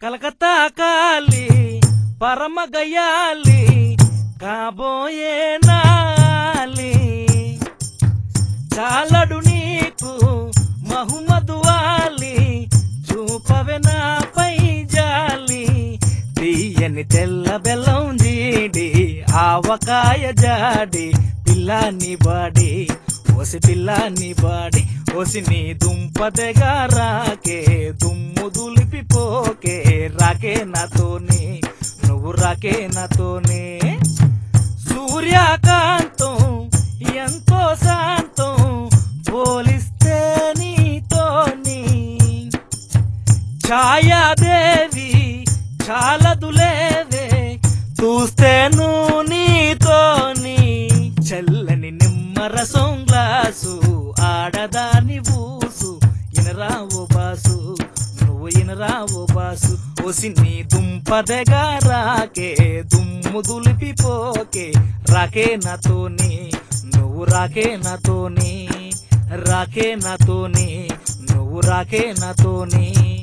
కలకత్తా కాలి పరమ గయాలి కాబోయే నాలి చాలడు నీకు మహమ్మదు వాలి చూపవె నాపై జాలి తీయని తెల్ల బెల్లం జీడి ఆవకాయ జాడి పిల్లాని బాడి ఓసి పిల్లాని బాడి ఓసి నీ దుంపదెగా రాకే దుమ్ము దులిపిపోకే రాకే నాతోనే నువ్వు రాకే నాతోనే సూర్యకాంతం ఎంతో శాంతం పోలిస్తే నీతోని ఛాయాదేవి చాలదులేవే చూస్తేను నీతోని చల్లని నిమ్మరసం గ్లాసు ఆడదాని ఊసు ఇనరావు బాసు నువ్వు ఇనరావు బాసు ఒసి నీ దుంపదెగా రాకే దుమ్ము దులిపిపోకే రాకే నాతోని నువ్వు రాకే నాతోని రాకే నాతోని నువ్వు రాకే నాతోని